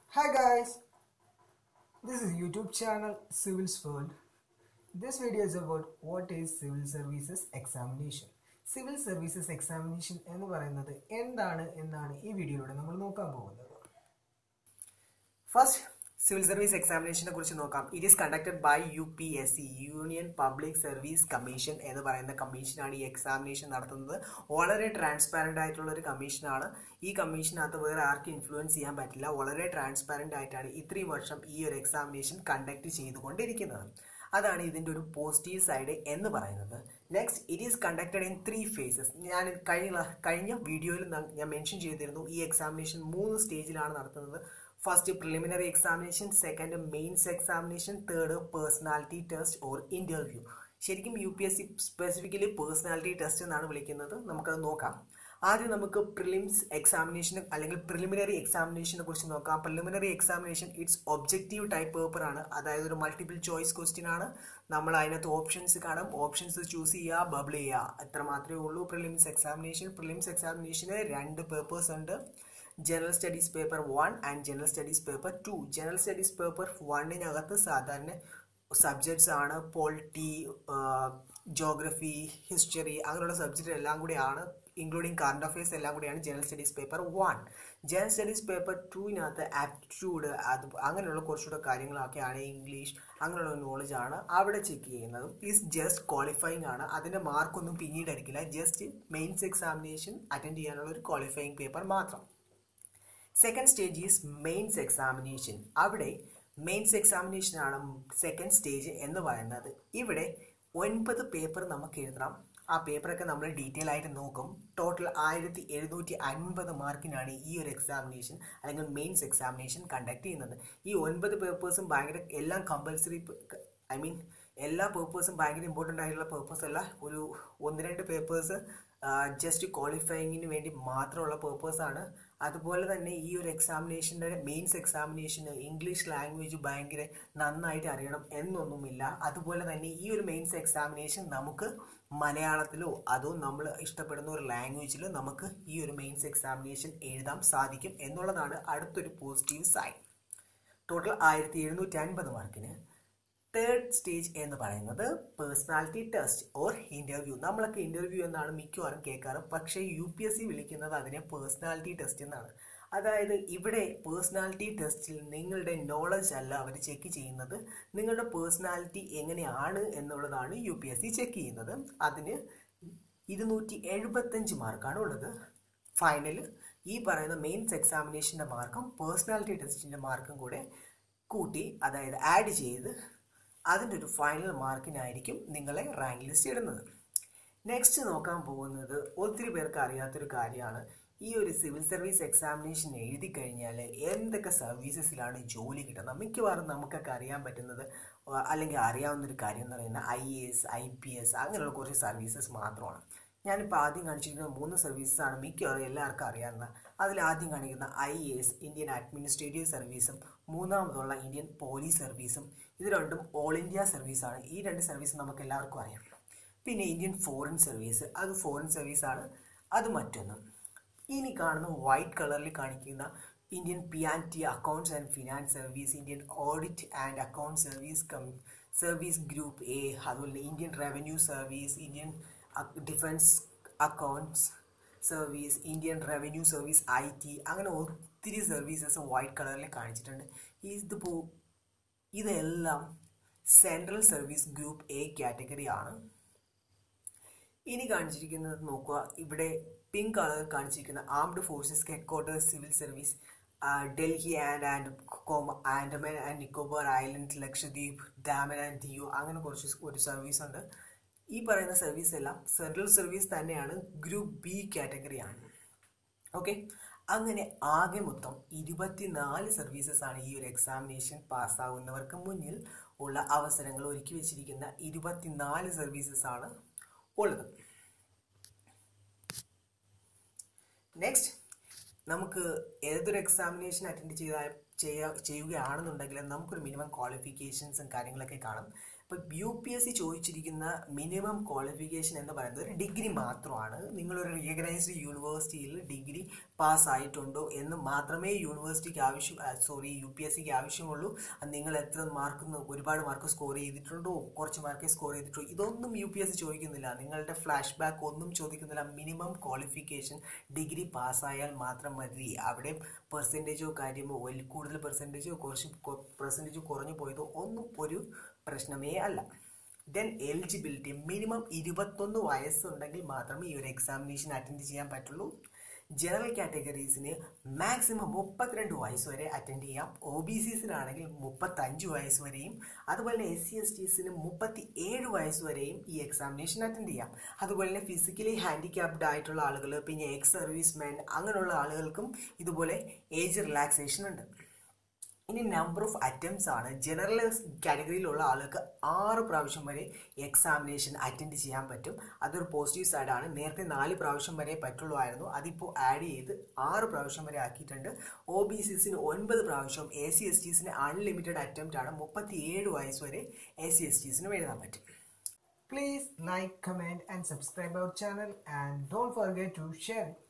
Hi guys, this is YouTube channel Civil's World. This video is about what is Civil Services Examination. Civil services examination എന്ന് പറയുന്നത് എന്താണ് എന്നാണ് ഈ വീഡിയോയിലൂടെ നമ്മൾ നോക്കാൻ പോകുന്നത് ഫസ്റ്റ് സിവിൽ സർവീസ് എക്സാമിനേഷനെ കുറിച്ച് നോക്കാം it is conducted by U P S C union public service commission എന്ന് പറയുന്ന കമ്മീഷനാണ് ഈ എക്സാമിനേഷൻ നടത്തുന്നത് വളരെ ട്രാൻസ്പാരൻ്റ് ആയിട്ടുള്ള ഒരു കമ്മീഷനാണ് ഈ കമ്മീഷനകത്ത് വേറെ ആർക്കും ഇൻഫ്ലുവൻസ് ചെയ്യാൻ പറ്റില്ല വളരെ ട്രാൻസ്പാരൻ്റ് ആയിട്ടാണ് ഇത്രയും വർഷം ഈ ഒരു എക്സാമിനേഷൻ കണ്ടക്ട് ചെയ്തുകൊണ്ടിരിക്കുന്നത് അതാണ് ഇതിൻ്റെ ഒരു പോസിറ്റീവ് സൈഡ് എന്ന് പറയുന്നത് next it is conducted in three phases ഞാൻ കഴിഞ്ഞ കഴിഞ്ഞ വീഡിയോയിൽ ഞാൻ മെൻഷൻ ചെയ്തിരുന്നു ഈ എക്സാമിനേഷൻ മൂന്ന് സ്റ്റേജിലാണ് നടത്തുന്നത് first preliminary examination second mains examination third personality test or interview ശരിക്കും U P S C specifically personality test എന്നാണ് വിളിക്കുന്നത് നമുക്കത് നോക്കാം ആദ്യം നമുക്ക് പ്രിലിംസ് എക്സാമിനേഷന് അല്ലെങ്കിൽ പ്രിലിമിനറി എക്സാമിനേഷനെ കുറിച്ച് നോക്കാം preliminary examination it's objective type paper ആണ് അതായത് ഒരു മൾട്ടിപ്പിൾ ചോയ്സ് ക്വസ്റ്റ്യൻ ആണ് നമ്മൾ അതിനകത്ത് ഓപ്ഷൻസ് കാണും ഓപ്ഷൻസ് ചൂസ് ചെയ്യുക ബബിൾ ചെയ്യുക അത്ര മാത്രമേ ഉള്ളൂ പ്രിലിംസ് എക്സാമിനേഷൻ പ്രിലിംസ് എക്സാമിനേഷന് രണ്ട് പേപ്പേഴ്സ് ഉണ്ട് general studies paper one and general studies paper two general studies paper വണ്ണിനകത്ത് സാധാരണ സബ്ജക്ട്സ് ആണ് പോളിറ്റി ജോഗ്രഫി ഹിസ്റ്ററി അങ്ങനെയുള്ള സബ്ജക്റ്റ് എല്ലാം കൂടിയാണ് ഇൻക്ലൂഡിങ് കറണ്ട് അഫയേഴ്സ് എല്ലാം കൂടിയാണ് general studies paper one general studies paper ടുവിനകത്ത് ആപ്റ്റിറ്റ്യൂഡ് അത് അങ്ങനെയുള്ള കുറച്ചുകൂടെ കാര്യങ്ങളൊക്കെയാണ് ഇംഗ്ലീഷ് അങ്ങനെയുള്ള നോളജ് ആണ് അവിടെ ചെക്ക് ചെയ്യുന്നത് ഈസ് ജസ്റ്റ് ക്വാളിഫയിങ് ആണ് അതിൻ്റെ മാർക്കൊന്നും പിന്നീട് അടിക്കില്ല ജസ്റ്റ് മെയിൻസ് എക്സാമിനേഷൻ അറ്റൻഡ് ചെയ്യാനുള്ള ഒരു ക്വാളിഫയിങ് പേപ്പർ മാത്രം second stage is mains examination അവിടെ മെയിൻസ് എക്സാമിനേഷൻ ആണ് സെക്കൻഡ് സ്റ്റേജ് എന്ന് പറയുന്നത് ഇവിടെ ഒൻപത് പേപ്പർ നമുക്ക് എഴുതണം ആ പേപ്പറൊക്കെ നമ്മൾ ഡീറ്റെയിൽ ആയിട്ട് നോക്കും ടോട്ടൽ ആയിരത്തി എഴുന്നൂറ്റി അൻപത് മാർക്കിനാണ് ഈ ഒരു എക്സാമിനേഷൻ അല്ലെങ്കിൽ മെയിൻസ് എക്സാമിനേഷൻ കണ്ടക്ട് ചെയ്യുന്നത് ഈ ഒൻപത് പേപ്പേഴ്സും ഭയങ്കര എല്ലാം കമ്പൽസറി ഐ മീൻ എല്ലാ പേപ്പേഴ്സും ഭയങ്കര ഇമ്പോർട്ടൻ്റ് ആയിട്ടുള്ള പേപ്പേഴ്സ് അല്ല ഒരു ഒന്ന് രണ്ട് പേപ്പേഴ്സ് ജസ്റ്റ് ക്വാളിഫയിങ്ങിന് വേണ്ടി മാത്രമുള്ള പേപ്പേഴ്സാണ് അതുപോലെ തന്നെ ഈ ഒരു എക്സാമിനേഷൻ്റെ മെയിൻസ് എക്സാമിനേഷന് ഇംഗ്ലീഷ് ലാംഗ്വേജ് ഭയങ്കര നന്നായിട്ട് അറിയണം എന്നൊന്നുമില്ല അതുപോലെ തന്നെ ഈ ഒരു മെയിൻസ് എക്സാമിനേഷൻ നമുക്ക് മലയാളത്തിലോ അതോ നമ്മൾ ഇഷ്ടപ്പെടുന്ന ഒരു ലാംഗ്വേജിലോ നമുക്ക് ഈ ഒരു മെയിൻസ് എക്സാമിനേഷൻ എഴുതാൻ സാധിക്കും എന്നുള്ളതാണ് അടുത്തൊരു പോസിറ്റീവ് സൈൻ ടോട്ടൽ ആയിരത്തി എഴുന്നൂറ്റി അൻപത് മാർക്കിന് തേർഡ് സ്റ്റേജ് എന്ന് പറയുന്നത് പേഴ്സണാലിറ്റി ടെസ്റ്റ് ഓർ ഇൻ്റർവ്യൂ നമ്മളൊക്കെ ഇൻ്റർവ്യൂ എന്നാണ് മിക്കവാറും കേൾക്കാറ് പക്ഷേ യു പി എസ് സി വിളിക്കുന്നത് അതിനെ പേഴ്സണാലിറ്റി ടെസ്റ്റ് എന്നാണ് അതായത് ഇവിടെ പേഴ്സണാലിറ്റി ടെസ്റ്റിൽ നിങ്ങളുടെ നോളജ് അല്ല അവർ ചെക്ക് ചെയ്യുന്നത് നിങ്ങളുടെ പേഴ്സണാലിറ്റി എങ്ങനെയാണ് എന്നുള്ളതാണ് U P S C check ചെയ്യുന്നത് അതിന് ഇരുന്നൂറ്റി എഴുപത്തഞ്ച് മാർക്കാണ് ഉള്ളത് ഫൈനൽ ഈ പറയുന്ന മെയിൻസ് എക്സാമിനേഷൻ്റെ മാർക്കും പേഴ്സണാലിറ്റി ടെസ്റ്റിൻ്റെ മാർക്കും കൂടെ കൂട്ടി അതായത് ആഡ് ചെയ്ത് അതിൻ്റെ ഒരു ഫൈനൽ മാർക്കിനായിരിക്കും നിങ്ങളെ റാങ്ക് ലിസ്റ്റ് ഇടുന്നത് നെക്സ്റ്റ് നോക്കാൻ പോകുന്നത് ഒത്തിരി പേർക്ക് അറിയാത്തൊരു കാര്യമാണ് ഈ ഒരു സിവിൽ സർവീസ് എക്സാമിനേഷൻ എഴുതി കഴിഞ്ഞാൽ എന്തൊക്കെ സർവീസസിലാണ് ജോലി കിട്ടുന്നത് മിക്കവാറും നമുക്കൊക്കെ അറിയാൻ പറ്റുന്നത് അല്ലെങ്കിൽ അറിയാവുന്ന ഒരു കാര്യം എന്ന് പറയുന്നത് I A S I P S അങ്ങനെയുള്ള കുറച്ച് സർവീസസ് മാത്രമാണ് ഞാനിപ്പോൾ ആദ്യം കാണിച്ചിരിക്കുന്ന മൂന്ന് സർവീസസാണ് മിക്കവാറും എല്ലാവർക്കും അറിയാവുന്ന അതിൽ ആദ്യം കാണിക്കുന്ന I A S Indian administrative സർവീസും മൂന്നാമതുള്ള ഇന്ത്യൻ പോലീസ് സർവീസും ഇത് രണ്ടും ഓൾ ഇന്ത്യ സർവീസാണ് ഈ രണ്ട് സർവീസ് നമുക്ക് എല്ലാവർക്കും അറിയാം പിന്നെ ഇന്ത്യൻ ഫോറിൻ സർവീസ് അത് ഫോറിൻ സർവീസാണ് അത് മറ്റൊന്ന് ഇനി കാണുന്ന വൈറ്റ് കളറിൽ കാണിക്കുന്ന Indian P and T accounts and finance service Indian audit and account service cum service group A അതുപോലെ Indian revenue service Indian defence accounts service Indian revenue service I T അങ്ങനെ ഒത്തിരി സർവീസസ് വൈറ്റ് കളറിൽ കാണിച്ചിട്ടുണ്ട് ഇതിപ്പോൾ ഇതെല്ലാം central service group A category ആണ് ഇനി കാണിച്ചിരിക്കുന്നത് നോക്കുക ഇവിടെ പിങ്ക് കളർ കാണിച്ചിരിക്കുന്ന armed forces headquarters civil service Delhi and and Andaman and Nicobar island Lakshadweep Daman and Diu അങ്ങനെ കുറച്ച് ഒരു സർവീസ് ഉണ്ട് ഈ പറയുന്ന സർവീസ് എല്ലാം സെൻട്രൽ സർവീസ് തന്നെയാണ് ഗ്രൂപ്പ് ബി കാറ്റഗറിയാണ് ഓക്കെ അങ്ങനെ ആകെ മൊത്തം ഇരുപത്തിനാല് സർവീസസ് ആണ് ഈ ഒരു എക്സാമിനേഷൻ പാസ്സാകുന്നവർക്ക് മുന്നിൽ ഉള്ള അവസരങ്ങൾ ഒരുക്കി വെച്ചിരിക്കുന്ന ഇരുപത്തിനാല് സർവീസസ് ആണ് ഉള്ളത് നെക്സ്റ്റ് നമുക്ക് ഏതൊരു എക്സാമിനേഷൻ അറ്റൻഡ് ചെയ്താൽ ചെയ്യാ ചെയ്യുകയാണെന്നുണ്ടെങ്കിൽ നമുക്കൊരു മിനിമം ക്വാളിഫിക്കേഷൻസും കാര്യങ്ങളൊക്കെ കാണും ഇപ്പോൾ യു പി എസ് സി ചോദിച്ചിരിക്കുന്ന മിനിമം ക്വാളിഫിക്കേഷൻ എന്ന് പറയുന്നത് ഒരു ഡിഗ്രി മാത്രമാണ് നിങ്ങളൊരു റിയഗനൈസ്ഡ് യൂണിവേഴ്സിറ്റിയിൽ ഡിഗ്രി പാസ് ആയിട്ടുണ്ടോ എന്ന് മാത്രമേ യൂണിവേഴ്സിറ്റിക്ക് ആവശ്യം സോറി യു പി എസ് സിക്ക് ആവശ്യമുള്ളൂ അത് നിങ്ങൾ എത്ര മാർക്ക് ഒരുപാട് മാർക്ക് സ്കോർ ചെയ്തിട്ടുണ്ടോ കുറച്ച് മാർക്ക് സ്കോർ ചെയ്തിട്ടുണ്ടോ ഇതൊന്നും യു പി എസ് സി ചോദിക്കുന്നില്ല നിങ്ങളുടെ ഫ്ലാഷ് ബാക്ക് ഒന്നും ചോദിക്കുന്നില്ല മിനിമം ക്വാളിഫിക്കേഷൻ ഡിഗ്രി പാസ്സായാൽ മാത്രം മതി അവിടെ പെർസെൻറ്റേജോ കാര്യമോ വലിയ കൂടുതൽ പെർസെൻറ്റേജോ കുറച്ച് പെർസെൻറ്റേജോ കുറഞ്ഞു പോയതോ ഒന്നും ഒരു പ്രശ്നമേ അല്ല ദെൻ എലിജിബിലിറ്റി മിനിമം ഇരുപത്തൊന്ന് വയസ്സുണ്ടെങ്കിൽ മാത്രമേ ഈ ഒരു എക്സാമിനേഷൻ അറ്റൻഡ് ചെയ്യാൻ പറ്റുള്ളൂ ജനറൽ കാറ്റഗറീസിന് മാക്സിമം മുപ്പത്തിരണ്ട് വയസ്സ് വരെ അറ്റൻഡ് ചെയ്യാം ഒ ബി സിസിനാണെങ്കിൽ മുപ്പത്തഞ്ച് വയസ്സ് വരെയും അതുപോലെ തന്നെ എസ് സി എസ് ടീസിന് മുപ്പത്തി ഏഴ് വയസ്സ് വരെയും ഈ എക്സാമിനേഷൻ അറ്റൻഡ് ചെയ്യാം അതുപോലെ തന്നെ ഫിസിക്കലി ഹാൻഡിക്യാപ്ഡ് ആയിട്ടുള്ള ആളുകൾ പിന്നെ എക്സ് സർവീസ് മെൻ അങ്ങനെയുള്ള ആളുകൾക്കും ഇതുപോലെ ഏജ് റിലാക്സേഷൻ ഉണ്ട് ഇനി നമ്പർ ഓഫ് അറ്റംപ്റ്റ്സ് ആണ് ജനറൽ കാറ്റഗറിയിലുള്ള ആൾക്ക് ആറ് പ്രാവശ്യം വരെ എക്സാമിനേഷൻ അറ്റൻഡ് ചെയ്യാൻ പറ്റും അതൊരു പോസിറ്റീവ് സൈഡാണ് നേരത്തെ നാല് പ്രാവശ്യം വരെ പറ്റുള്ളൂ ആയിരുന്നു അതിപ്പോൾ ആഡ് ചെയ്ത് ആറ് പ്രാവശ്യം വരെ ആക്കിയിട്ടുണ്ട് ഒ ബി സിസിന് ഒൻപത് പ്രാവശ്യം എ സി എസ് ടീസിന് അൺലിമിറ്റഡ് അറ്റംപ്റ്റ് ആണ് മുപ്പത്തി ഏഴ് വയസ്സ് വരെ എ സി എസ് ടീസിന് എഴുതാൻ പറ്റും Please like, comment and subscribe our channel and don't forget to share it.